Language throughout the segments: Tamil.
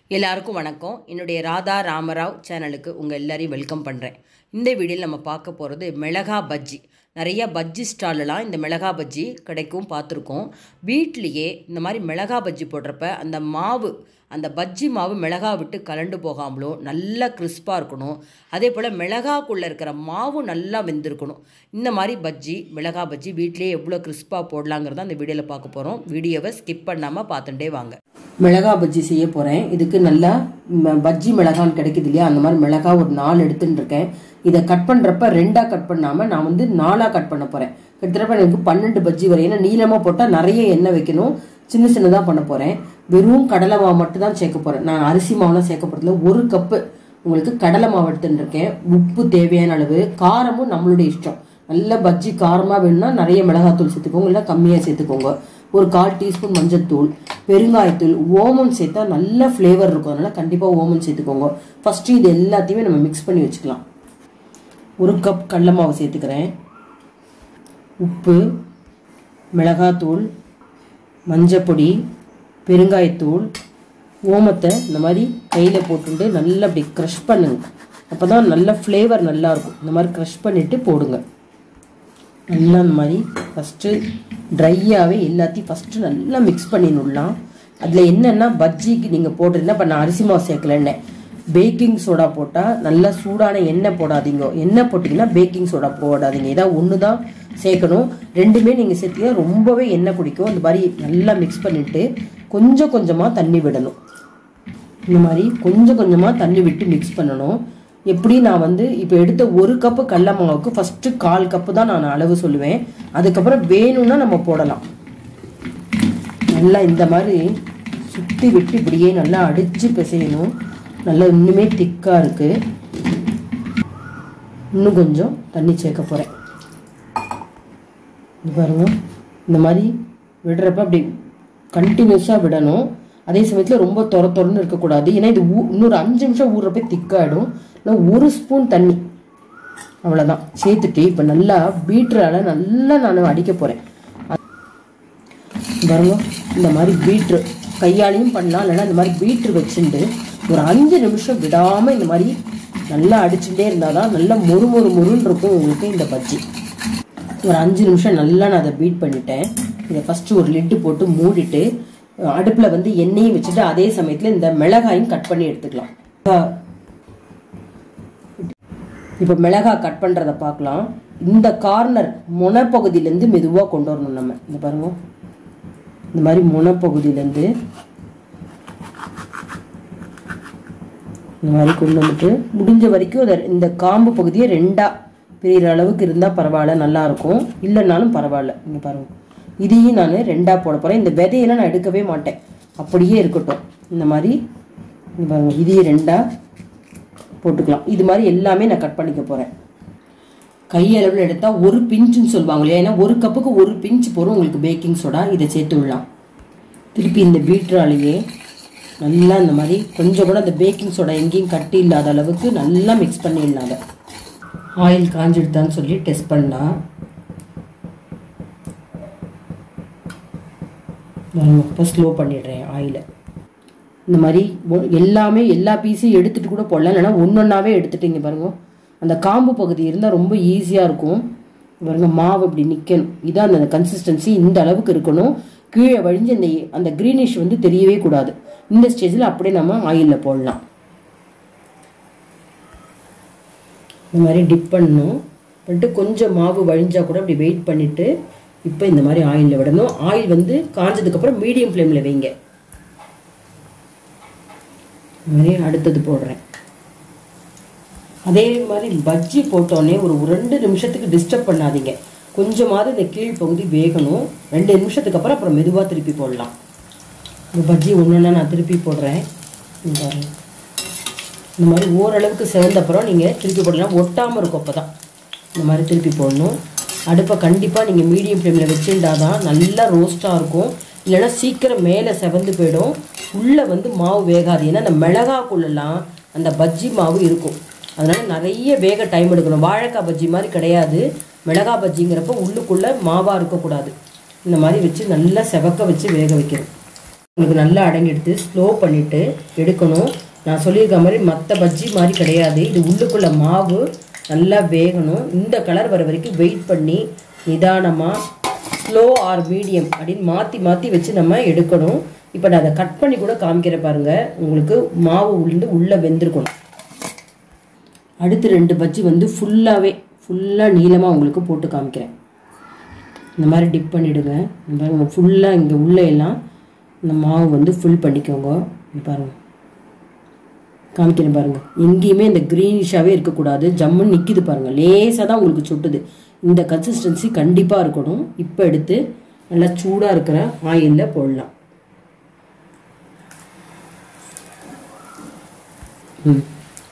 எல்லாருக்கும் வணக்கம் என்னுடைய ராதா ராமராவ் சேனலுக்கு உங்கள் எல்லாரையும் வெல்கம் பண்ணுறேன் இந்த வீடியோவில் நம்ம பார்க்க போகிறது மிளகா பஜ்ஜி நிறைய பஜ்ஜி ஸ்டாலெலாம் இந்த மிளகா பஜ்ஜி கிடைக்கும் பார்த்துருக்கோம் வீட்லேயே இந்த மாதிரி மிளகா பஜ்ஜி போடுறப்ப அந்த மாவு அந்த பஜ்ஜி மாவு மிளகா விட்டு கலண்டு போகாமலும் நல்லா கிறிஸ்பாக இருக்கணும் அதே போல் மிளகாக்குள்ளே இருக்கிற மாவு நல்லா வெந்திருக்கணும் இந்த மாதிரி பஜ்ஜி மிளகா பஜ்ஜி வீட்டிலேயே எவ்வளோ கிறிஸ்பாக போடலாங்கிறத அந்த வீடியோவில் பார்க்க போகிறோம் வீடியோவை ஸ்கிப் பண்ணாமல் பார்த்துட்டே வாங்க மிளகா பஜ்ஜி செய்ய போகிறேன் இதுக்கு நல்லா ம- பஜ்ஜி மிளகான்னு கிடைக்குது இல்லையா அந்த மாதிரி மிளகா ஒரு நாலு எடுத்துட்டு இருக்கேன் இதை கட் பண்ணுறப்ப ரெண்டாக கட் பண்ணாமல் நான் வந்து நாலாக கட் பண்ண போகிறேன் கிட்டத்தட்ட எனக்கு பன்னெண்டு பஜ்ஜி வரும் ஏன்னா நீளமாக போட்டால் நிறைய எண்ணெய் வைக்கணும் சின்ன சின்னதாக பண்ண போகிறேன் வெறும் கடலை மாவு மட்டும் தான் சேர்க்க போகிறேன் நான் அரிசி மாவுலாம் சேர்க்க போகிறதுல ஒரு கப்பு உங்களுக்கு கடலை மாவு எடுத்துட்டு இருக்கேன் உப்பு தேவையான அளவு காரமும் நம்மளுடைய இஷ்டம் நல்ல பஜ்ஜி காரமாக வேணும்னா நிறைய மிளகாத்தூள் சேர்த்துக்கோங்க இல்லை கம்மியாக சேர்த்துக்கோங்க ஒரு கால் டீஸ்பூன் மஞ்சள்தூள் பெருங்காயத்தூள் ஓமம் சேர்த்தா நல்ல ஃப்ளேவர் இருக்கும் அதனால கண்டிப்பாக ஓமம் சேர்த்துக்கோங்க ஃபஸ்ட்டு இது எல்லாத்தையுமே நம்ம மிக்ஸ் பண்ணி வச்சுக்கலாம் ஒரு கப் கடல மாவு சேர்த்துக்கிறேன் உப்பு மிளகாத்தூள் மஞ்சப்பொடி பெருங்காயத்தூள் ஓமத்தை இந்த மாதிரி கையில் போட்டுட்டு நல்லா அப்படி க்ரஷ் பண்ணுங்க அப்போ தான் நல்ல ஃப்ளேவர் நல்லா இருக்கும் இந்த மாதிரி க்ரஷ் பண்ணிவிட்டு போடுங்க நல்லா இந்த மாதிரி ஃபஸ்ட்டு ட்ரையாகவே எல்லாத்தையும் ஃபஸ்ட்டு நல்லா மிக்ஸ் பண்ணிடலாம் அதில் என்னென்னா பஜ்ஜிக்கு நீங்கள் போடுறீங்கன்னா இப்போ நான் அரிசி மாவு சேர்க்கலன்னு பேக்கிங் சோடா போட்டால் நல்லா சூடான எண்ணெய் போடாதீங்க எண்ணெய் போட்டிங்கன்னா பேக்கிங் சோடா போடாதீங்க இதான் ஒன்று தான் சேர்க்கணும் ரெண்டுமே நீங்கள் சேர்த்தீங்கன்னா ரொம்பவே எண்ணெய் குடிக்கும் இந்த மாதிரி நல்லா மிக்ஸ் பண்ணிவிட்டு கொஞ்சம் கொஞ்சமாக தண்ணி விடணும் இந்த மாதிரி கொஞ்சம் கொஞ்சமாக தண்ணி விட்டு மிக்ஸ் பண்ணணும் எப்படி நான் வந்து இப்போ எடுத்த ஒரு கப்பு கடல மாவுக்கு ஃபஸ்ட்டு கால் கப்பு தான் நான் அளவு சொல்லுவேன் அதுக்கப்புறம் வேணும்னா நம்ம போடலாம் நல்லா இந்த மாதிரி சுற்றி விட்டு இப்படியே நல்லா அடித்து பிசையணும் நல்லா இன்னுமே திக்காக இருக்குது இன்னும் கொஞ்சம் தண்ணி சேர்க்க போகிறேன் இது பாருங்க இந்த மாதிரி விடுறப்ப அப்படி கண்டினியூஸாக விடணும் அதே சமயத்தில் ரொம்ப தொர தொரன்னு இருக்கக்கூடாது ஏன்னா இது ஊ இன்னொரு அஞ்சு நிமிஷம் ஊறுறப்ப திக்காயிடும் இல்லை ஒரு ஸ்பூன் தண்ணி அவ்வளோதான் சேர்த்துட்டு இப்போ நல்லா பீட்டரால் நல்லா நான் அடிக்க போகிறேன் பாருங்க இந்த மாதிரி பீட்ரு கையாலையும் பண்ணலாம் இல்லைன்னா இந்த மாதிரி பீட்ரு வச்சுட்டு ஒரு அஞ்சு நிமிஷம் விடாமல் இந்த மாதிரி நல்லா அடிச்சுட்டே இருந்தால் தான் நல்லா மொறு மொறு மொறுன்னு இருக்கும் உங்களுக்கு இந்த பஜ்ஜி ஒரு அஞ்சு நிமிஷம் நல்லா நான் அதை பீட் பண்ணிட்டேன் இதை ஃபஸ்ட்டு ஒரு லிட்டு போட்டு மூடிட்டு அடுப்பில் வந்து எண்ணெயும் வச்சுட்டு அதே சமயத்தில் இந்த மிளகாயும் கட் பண்ணி எடுத்துக்கலாம் இப்போ மிளகாய் கட் பண்ணுறத பார்க்கலாம் இந்த கார்னர் முனைப்பகுதியிலேருந்து மெதுவாக கொண்டு வரணும் நம்ம இந்த பாருங்க இந்த மாதிரி முனைப்பகுதியிலேருந்து இந்த மாதிரி கொண்டு வந்துட்டு முடிஞ்ச வரைக்கும் அதை இந்த காம்பு பகுதியை ரெண்டாக பிரிகிற அளவுக்கு இருந்தால் பரவாயில்ல நல்லா இருக்கும் இல்லைனாலும் பரவாயில்ல இங்கே பாருங்க இதையும் நான் ரெண்டாக போட போகிறேன் இந்த விதையெல்லாம் நான் எடுக்கவே மாட்டேன் அப்படியே இருக்கட்டும் இந்த மாதிரி இங்க பாருங்க இதையும் ரெண்டாக போட்டுக்கலாம் இது மாதிரி எல்லாமே நான் கட் பண்ணிக்க போகிறேன் கையளவில் எடுத்தால் ஒரு பிஞ்சுன்னு சொல்லுவாங்க இல்லையா ஏன்னா ஒரு கப்புக்கு ஒரு பிஞ்சு போகிறோம் உங்களுக்கு பேக்கிங் சோடா இதை சேர்த்து விடலாம் திருப்பி இந்த பீட்ராலேயே நல்லா இந்த மாதிரி கொஞ்சம் கூட அந்த பேக்கிங் சோடா எங்கேயும் கட்டி இல்லாத அளவுக்கு நல்லா மிக்ஸ் பண்ணிடலாம் அதை ஆயில் காஞ்சிடுதான்னு சொல்லி டெஸ்ட் பண்ணலாம் இப்போ ஸ்லோ பண்ணிடுறேன் ஆயிலை இந்த மாதிரி ஒ- எல்லாமே எல்லா பீஸையும் எடுத்துட்டு கூட போடலாம் இல்லைன்னா ஒன்றொன்னாவே எடுத்துட்டு இங்கே பாருங்க அந்த காம்பு பகுதி இருந்தால் ரொம்ப ஈஸியாக இருக்கும் பாருங்க மாவு இப்படி நிற்கணும் இதான் அந்த கன்சிஸ்டன்சி இந்த அளவுக்கு இருக்கணும் கீழே வழிஞ்சு அந்த அந்த க்ரீனிஷ் வந்து தெரியவே கூடாது இந்த ஸ்டேஜில் அப்படியே நம்ம ஆயிலில் போடலாம் இந்த மாதிரி டிப் பண்ணணும் பண்ணிட்டு கொஞ்சம் மாவு வழிஞ்சா கூட அப்படி வெயிட் பண்ணிவிட்டு இப்போ இந்த மாதிரி ஆயிலில் விடணும் ஆயில் வந்து காஞ்சதுக்கப்புறம் மீடியம் ஃப்ளேமில் வைங்க இந்த மாதிரி அடுத்தது போடுறேன் அதே மாதிரி பஜ்ஜி போட்டோன்னே ஒரு ரெண்டு நிமிஷத்துக்கு டிஸ்டர்ப் பண்ணாதீங்க கொஞ்சமாவது இந்த கீழ் பகுதி வேகணும் ரெண்டு நிமிஷத்துக்கு அப்புறம் அப்புறம் மெதுவாக திருப்பி போடலாம் இந்த பஜ்ஜி ஒன்றுன்னா நான் திருப்பி போடுறேன் இங்க பாருங்க இந்த மாதிரி ஓரளவுக்கு செவந்த அப்புறம் நீங்கள் திருப்பி போடலாம் ஒட்டாமல் இருக்கும் அப்போ தான் இந்த மாதிரி திருப்பி போடணும் அடுப்பை கண்டிப்பாக நீங்கள் மீடியம் ஃப்ளேமில் வச்சுருந்தா தான் நல்லா ரோஸ்ட்டாக இருக்கும் இல்லைன்னா சீக்கிரம் மேலே செவந்து போயிடும் உள்ளே வந்து மாவு வேகாது ஏன்னா அந்த மிளகாக்குள்ளெல்லாம் அந்த பஜ்ஜி மாவு இருக்கும் அதனால் நிறைய வேக டைம் எடுக்கணும் வாழைக்காய் பஜ்ஜி மாதிரி கிடையாது மிளகா பஜ்ஜிங்கிறப்ப உள்ளுக்குள்ளே மாவாக இருக்கக்கூடாது இந்த மாதிரி வச்சு நல்லா செவக்க வச்சு வேக வைக்கணும் உங்களுக்கு நல்லா அடங்கி எடுத்து ஸ்லோ பண்ணிவிட்டு எடுக்கணும் நான் சொல்லியிருக்க மாதிரி மற்ற பஜ்ஜி மாதிரி கிடையாது இது உள்ளுக்குள்ள மாவு நல்லா வேகணும் இந்த கலர் வர வரைக்கும் வெயிட் பண்ணி நிதானமாக ஸ்லோ ஆர் மீடியம் அப்படின்னு மாற்றி மாற்றி வச்சு நம்ம எடுக்கணும் இப்போ நான் அதை கட் பண்ணி கூட காமிக்கிற பாருங்க உங்களுக்கு மாவு உளுந்து உள்ளே வெந்திருக்கணும் அடுத்து ரெண்டு பஜ்ஜி வந்து ஃபுல்லாகவே ஃபுல்லாக நீளமாக உங்களுக்கு போட்டு காமிக்கிறேன் இந்த மாதிரி டிப் பண்ணிவிடுங்க இந்த பாருங்க ஃபுல்லாக இங்கே உள்ளே எல்லாம் இந்த மாவு வந்து ஃபுல் பண்ணிக்கோங்க இங்க பாருங்க காமிக்கிறேன் பாருங்க எங்கேயுமே இந்த க்ரீனிஷாகவே இருக்கக்கூடாது ஜம்முன்னு நிற்கிது பாருங்க லேசாக தான் உங்களுக்கு சுட்டுது இந்த கன்சிஸ்டன்சி கண்டிப்பாக இருக்கணும் இப்போ எடுத்து நல்லா சூடாக இருக்கிற ஆயிலில் போடலாம் ம்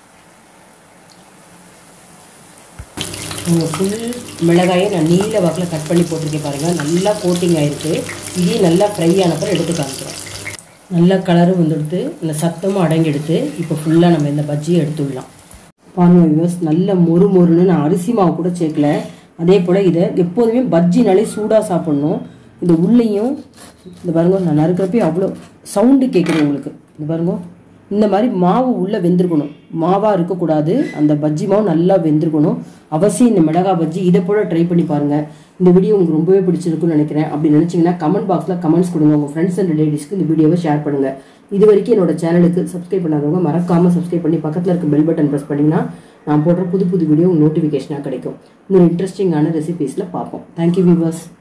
ஃபுல் மிளகாயை நான் நீல வாக்கில் கட் பண்ணி போட்டிருக்கேன் பாருங்கள் நல்லா கோட்டிங் ஆகிருக்கு இதையும் நல்லா ஃப்ரை ஆனப்பறம் எடுத்து காமிக்கிறேன் நல்லா கலரும் வந்துடுத்து இந்த சத்தமும் அடங்கிடுத்து இப்போ ஃபுல்லாக நம்ம இந்த பஜ்ஜியை எடுத்துடலாம் பாருங்க வியூஸ் நல்ல மொறு மொறுன்னு நான் அரிசி மாவு கூட சேர்க்கல அதே போல் இதை எப்போதுமே பஜ்ஜினாலே சூடாக சாப்பிட்ணும் இந்த உள்ளேயும் இந்த பாருங்க நான் நறுக்கிறப்பே அவ்வளோ சவுண்டு கேட்குது உங்களுக்கு இந்த பாருங்க இந்த மாதிரி மாவு உள்ளே வெந்திருக்கணும் மாவாக இருக்கக்கூடாது அந்த பஜ்ஜி மாவு நல்லா வெந்திருக்கணும் அவசியம் இந்த மிளகா பஜ்ஜி இதை போல ட்ரை பண்ணி பாருங்கள் இந்த வீடியோ உங்களுக்கு ரொம்பவே பிடிச்சிருக்குன்னு நினைக்கிறேன் அப்படி நினச்சிங்கன்னா கமெண்ட் பாக்ஸில் கமெண்ட்ஸ் கொடுங்க உங்கள் ஃப்ரெண்ட்ஸ் அண்ட் ரிலேட்டிவ்ஸ்க்கு இந்த வீடியோவை ஷேர் பண்ணுங்கள் இது வரைக்கும் என்னோட சேனலுக்கு சப்ஸ்கிரைப் பண்ணாதவங்க மறக்காமல் சப்ஸ்கிரைப் பண்ணி பக்கத்தில் இருக்க பெல் பட்டன் ப்ரெஸ் பண்ணிங்கன்னா நான் போடுற புது புது வீடியோ உங்களுக்கு நோட்டிஃபிகேஷனாக கிடைக்கும் இன்னொரு இன்ட்ரெஸ்டிங்கான ரெசிபீஸில் பார்ப்போம் தேங்க்யூ வியூவர்ஸ்